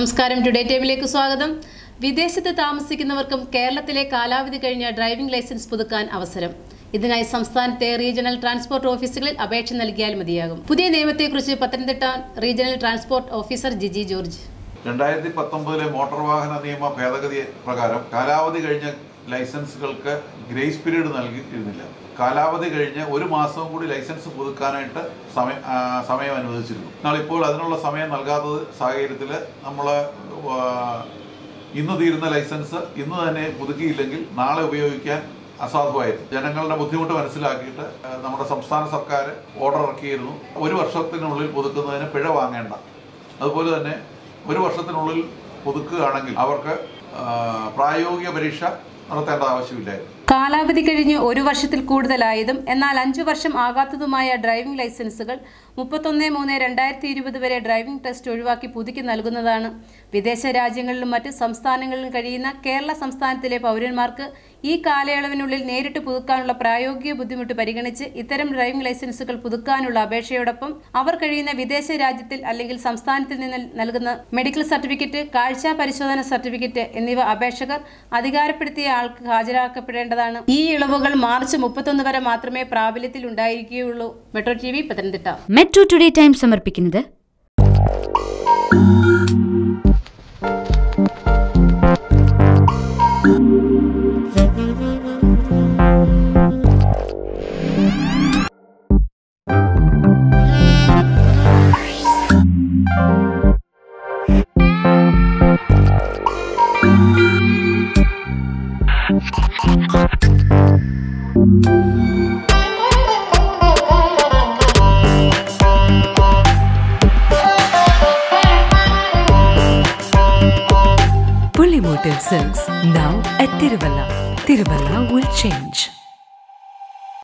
നമസ്കാരം ടുഡേ ടൈമിലേക്ക് സ്വാഗതം വിദേശത്ത് താമസിക്കുന്നവർക്കും കേരളത്തിലെ കാലാവധി കഴിഞ്ഞ ഡ്രൈവിംഗ് ലൈസൻസ് പുതുക്കാൻ അവസരം ഇതിനായി സംസ്ഥാനത്തെ റീജിയണൽ ട്രാൻസ്പോർട്ട് ഓഫീസുകളിൽ അപേക്ഷ നൽകിയാൽ മതിയാകും പുതിയ നിയമത്തെക്കുറിച്ച് Pathanamthitta regional transport officer Giji George രണ്ടായിരത്തി പത്തൊമ്പതിലെ മോട്ടോർ വാഹന നിയമ ഭേദഗതി പ്രകാരം കാലാവധി കഴിഞ്ഞ ലൈസൻസുകൾക്ക് ഗ്രേസ് പീരീഡ് നൽകിയിരുന്നില്ല കാലാവധി കഴിഞ്ഞ് ഒരു മാസവും കൂടി ലൈസൻസ് പുതുക്കാനായിട്ട് സമയം ആ, സമയം അനുവദിച്ചിരുന്നു എന്നാൽ ഇപ്പോൾ അതിനുള്ള സമയം നൽകാത്തത് സാഹചര്യത്തിൽ നമ്മൾ ഇന്ന് തീരുന്ന ലൈസൻസ് ഇന്ന് തന്നെ പുതുക്കിയില്ലെങ്കിൽ നാളെ ഉപയോഗിക്കാൻ അസാധുവായിരുന്നു ജനങ്ങളുടെ ബുദ്ധിമുട്ട് മനസ്സിലാക്കിയിട്ട് ആ, നമ്മുടെ സംസ്ഥാന സർക്കാർ ഓർഡർ ഇറക്കിയിരുന്നു ഒരു വർഷത്തിനുള്ളിൽ പുതുക്കുന്നതിന് പിഴ വാങ്ങേണ്ട അതുപോലെ തന്നെ ഒരു വർഷത്തിനുള്ളിൽ പുതുക്കുകയാണെങ്കിൽ അവർക്ക് ആ, പ്രായോഗിക പരീക്ഷ നടത്തേണ്ട ആവശ്യമില്ലായിരുന്നു കാലാവധി കഴിഞ്ഞ് ഒരു വർഷത്തിൽ കൂടുതലായതും എന്നാൽ അഞ്ചു വർഷം ആകാത്തതുമായ ഡ്രൈവിംഗ് ലൈസൻസുകൾ മുപ്പത്തൊന്ന് മൂന്ന് രണ്ടായിരത്തി ഇരുപത് വരെ ഡ്രൈവിംഗ് ടെസ്റ്റ് ഒഴിവാക്കി പുതുക്കി നൽകുന്നതാണ് വിദേശ രാജ്യങ്ങളിലും മറ്റ് സംസ്ഥാനങ്ങളിലും കഴിയുന്ന കേരള സംസ്ഥാനത്തിലെ പൗരന്മാർക്ക് ഈ കാലയളവിനുള്ളിൽ നേരിട്ട് പുതുക്കാനുള്ള പ്രായോഗിക ബുദ്ധിമുട്ട് പരിഗണിച്ച് ഇത്തരം ഡ്രൈവിംഗ് ലൈസൻസുകൾ പുതുക്കാനുള്ള അപേക്ഷയോടൊപ്പം അവർ കഴിയുന്ന വിദേശ രാജ്യത്തിൽ അല്ലെങ്കിൽ സംസ്ഥാനത്തിൽ നിന്ന് നൽകുന്ന മെഡിക്കൽ സർട്ടിഫിക്കറ്റ് കാഴ്ച പരിശോധന സർട്ടിഫിക്കറ്റ് എന്നിവ അപേക്ഷകർ അധികാരപ്പെടുത്തിയ ആൾക്ക് ഹാജരാക്കപ്പെടേണ്ടതാണ് ഈ ഇളവുകൾ മാർച്ച് മുപ്പത്തൊന്ന് വരെ മാത്രമേ പ്രാബല്യത്തിൽ ഉണ്ടായിരിക്കുകയുള്ളൂ metro T V Pathanamthitta metro today time സമർപ്പിക്കുന്നത് Pulimotive Silks, now at Tiruvalla. Tiruvalla will change.